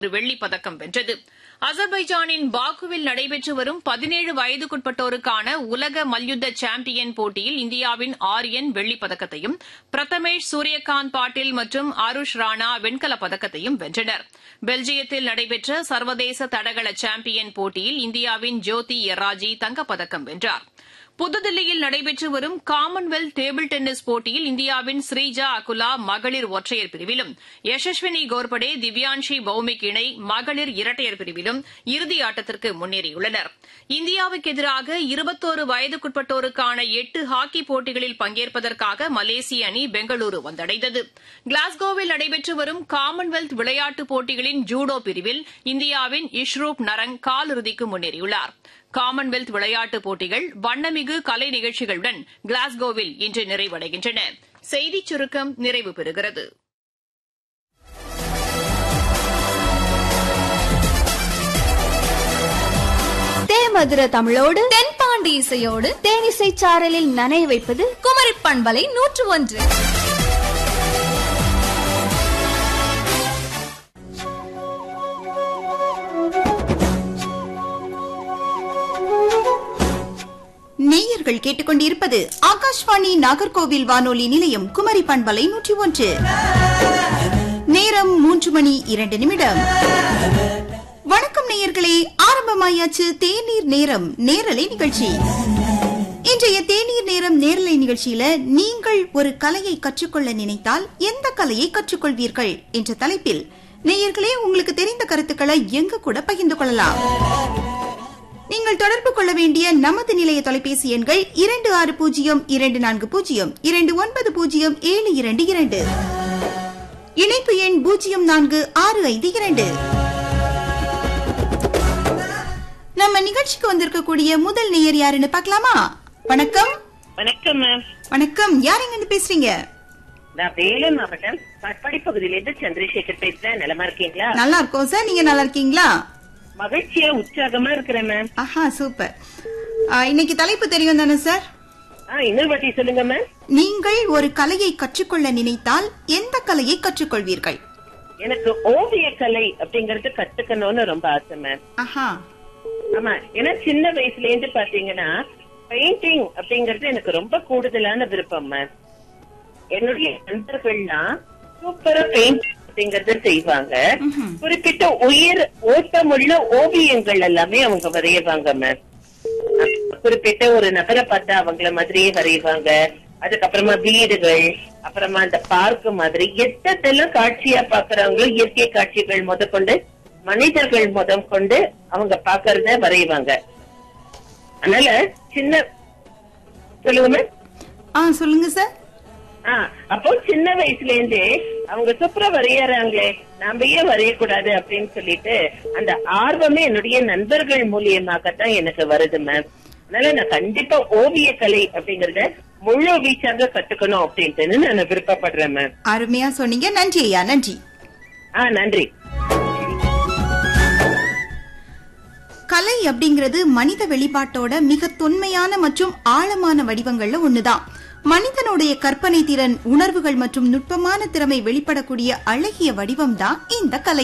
ஒரு வெள்ளிப் பதக்கம் வென்றது அசர்பைஜானின் பாக்குவில் நடைபெற்று வரும் பதினேழு வயதுக்குட்பட்டோருக்கான உலக மல்யுத்த சாம்பியன் போட்டியில் இந்தியாவின் ஆரியன் வெள்ளிப் பதக்கத்தையும் பிரதமேஷ் சூரியகாந்த் பாட்டீல் மற்றும் ஆருஷ் ராணா வெண்கலப் பதக்கத்தையும் வென்றனர் பெல்ஜியத்தில் நடைபெற்ற சர்வதேச தடகள சாம்பியன் போட்டியில் இந்தியாவின் ஜோதி எராஜி தங்கப்பதக்கம் வென்றார் புதுதில்லியில் நடைபெற்று வரும் காமன்வெல்த் டேபிள் டென்னிஸ் போட்டியில் இந்தியாவின் ஸ்ரீஜா அகுலா மகளிர் ஒற்றையர் பிரிவிலும் யசஸ்வினி கோர்படே திவ்யான்ஷி பௌமிக் இணை மகளிர் இரட்டையர் பிரிவிலும் இறுதி ஆட்டத்திற்கு முன்னேறியுள்ளனர் இந்தியாவுக்கு எதிராக இருபத்தோரு வயதுக்குட்பட்டோருக்கான எட்டு ஹாக்கி போட்டிகளில் பங்கேற்பதற்காக மலேசிய அணி பெங்களூரு வந்தடைந்தது கிளாஸ்கோவில் நடைபெற்று வரும் காமன்வெல்த் விளையாட்டுப் போட்டிகளின் ஜூடோ பிரிவில் இந்தியாவின் இஷ்ரூப் நரங் காலிறுதிக்கு முன்னேறியுள்ளார் காமன்வெல்த் விளையாட்டுப் போட்டிகள் வண்ணமிகு கலை நிகழ்ச்சிகளுடன் கிளாஸ்கோவில் இன்று நிறைவடைகின்றன செய்திச் சுருக்கம் நிறைவு பெறுகிறது தேமதுர தமிழோடு தென்பாண்டி இசையோடு தேனிசை சாரலில் நனைய வைப்பது குமரி பண்பலை நூற்று ஒன்று நேயர்கள் கேட்டுக்கொண்டிருப்பது ஆகாஷ்வாணி நாகர்கோவில் வானொலி நிலையம் குமரி பண்பலை நூற்றி ஒன்று நேரம் மூன்று மணி இரண்டு நிமிடம் வணக்கம் நேயர்களே ஆரம்பமாயாச்சு தேநீர் நேரம் நேரலை நிகழ்ச்சி இன்றைய தேநீர் நேரம் நேரலை நிகழ்ச்சியில நீங்கள் ஒரு கலையை கற்றுக்கொள்ள நினைத்தால் எந்த கலையை கற்றுக்கொள்வீர்கள் என்ற தலைப்பில் நேயர்களே உங்களுக்கு தெரிந்த கருத்துக்களை எங்க கூட பகிர்ந்து கொள்ளலாம் நீங்கள் தொடர்பு கொள்ள வேண்டிய நமது நிலைய தொலைபேசி எண்கள் இரண்டு ஆறு பூஜ்ஜியம் இரண்டு நான்கு பூஜ்ஜியம் இரண்டு ஒன்பது பூஜ்ஜியம் ஏழு இரண்டு இரண்டு இணைப்பு எண் பூஜ்ஜியம் நான்கு ஆறு ஐந்து இரண்டு நம்ம நிகழ்ச்சிக்கு வந்திருக்கக்கூடிய முதல் நேயர் யாருன்னு பார்க்கலாமா வணக்கம் வணக்கம் மேம் வணக்கம் யார் எங்க இருந்து பேசுறீங்க நான் வேலூர் மாவட்டம் பட்பாடி பகுதியிலிருந்து சந்திரசேகர் பேசுறேன் நலமா இருக்கீங்களா நல்லா இருக்கோம் சார் நீங்க நல்லா இருக்கீங்களா மகிழ்ச்சியா உற்சாகமா இருக்கிறேன் மேம் ஆஹா சூப்பர் ஆ, இன்னைக்கு தலைப்பு தெரியும் தானே சார் ஆ இன்னொரு வாட்டி சொல்லுங்க மேம் நீங்கள் ஒரு கலையை கற்றுக்கொள்ள நினைத்தால் எந்த கலையை கற்றுக்கொள்வீர்கள் எனக்கு ஓவிய கலை அப்படிங்கறது கத்துக்கணும்னு ரொம்ப ஆசை மேம் ஆஹா ஆமா ஏன்னா சின்ன வயசுல இருந்து பாத்தீங்கன்னா பெயிண்டிங் அப்படிங்கறது எனக்கு ரொம்ப கூடுதலான விருப்பம் மேம் என்னுடைய நண்பர்கள்லாம் சூப்பரா பெயிண்ட் அப்படிங்கறத செய்வாங்க குறிப்பிட்ட உயிர் ஓட்டமுள்ள ஓவியங்கள் எல்லாமே அவங்க வரையவாங்க மேம் குறிப்பிட்ட ஒரு நபரை பார்த்தா அவங்கள மாதிரியே வரைவாங்க அதுக்கப்புறமா வீடுகள் அப்புறமா அந்த பார்க் மாதிரி எத்தெல்லாம் காட்சியா பாக்குறாங்களோ இயற்கை காட்சிகள் முத கொண்டு மனிதர்கள் முதல் கொண்டு அவங்க பாக்குறத வரைவாங்க அதனால சின்ன சொல்லுங்க மேம் ஆ சொல்லுங்க சார் ஆ, அப்போ சின்ன வயசுல இருந்தே அவங்க சூப்பரா வரையறாங்களே நாம ஏன் வரையக்கூடாது அப்படின்னு சொல்லிட்டு அந்த ஆர்வமே என்னுடைய நண்பர்கள் மூலியமாகத்தான் எனக்கு வருது மேம் அதனால நான் கண்டிப்பா ஓவிய கலை அப்படிங்கறத முழு வீச்சாக கத்துக்கணும் அப்படின்ட்டு நான் விருப்பப்படுறேன் மேம் அருமையா சொன்னீங்க நன்றி ஐயா நன்றி ஆ நன்றி கலை அப்படிங்கிறது மனித வெளிப்பாட்டோட மிக தொன்மையான மற்றும் ஆழமான வடிவங்கள்ல ஒண்ணுதான் மனிதனுடைய கற்பனை திறன் உணர்வுகள் மற்றும் நுட்பமான திறமை வெளிப்படக்கூடிய அழகிய வடிவம் தான் இந்த கலை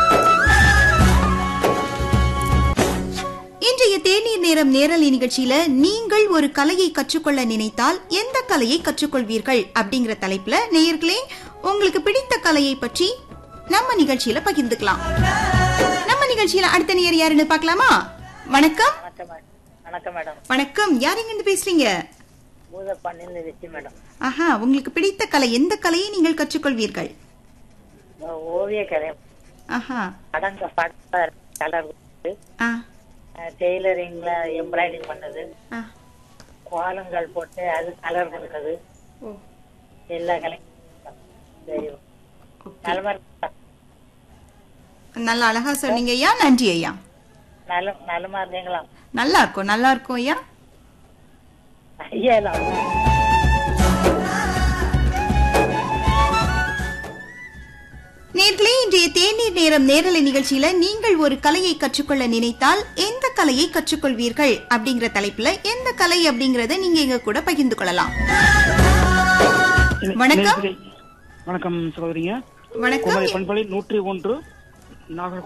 இன்றைய தேநீர் நேரம் நேரலை நிகழ்ச்சியில நீங்கள் ஒரு கலையை கற்றுக்கொள்ள நினைத்தால் எந்த கலையை கற்றுக்கொள்வீர்கள் அப்படிங்கிற தலைப்புல நேயர்களே உங்களுக்கு பிடித்த கலையை பற்றி நம்ம நிகழ்ச்சியில பகிர்ந்துக்கலாம் நம்ம நிகழ்ச்சியில அடுத்த நேயர் யாருன்னு பார்க்கலாமா வணக்கம் வணக்கம் மேடம் வணக்கம் யார் எங்க இருந்து பேசுறீங்க பூதப்பாண்டியில் வச்சு மேடம் ஆஹா உங்களுக்கு பிடித்த கலை எந்த கலையை நீங்கள் கற்றுக்கொள்வீர்கள் நான் ஓவிய கலை ஆஹா அடங்க பட கலர் ஆ டெய்லரிங்ல எம்ப்ராய்டிங் பண்ணது ஆ கோலங்கள் போட்டு அது கலர் பண்ணது ஓ எல்லா கலையும் சரி நலமா இருக்கா? நல்லா அழகா சொன்னீங்க ஐயா நன்றி ஐயா நல நலமா இருந்தீங்களா நல்லா இருக்கும் நல்லா இருக்கும் ஐயா ஐயா நான் நேர்களே இன்றைய தேநீர் நேரம் நேரலை நிகழ்ச்சியில நீங்கள் ஒரு கலையை கற்றுக்கொள்ள நினைத்தால் எந்த கலையை கற்றுக்கொள்வீர்கள் அப்படிங்கிற தலைப்புல எந்த கலை அப்படிங்கறத நீங்க எங்க கூட பகிர்ந்து கொள்ளலாம் வணக்கம் வணக்கம் சகோதரிங்க வணக்கம் குமரி பண்பலை நூற்றி ஒன்று நாகர்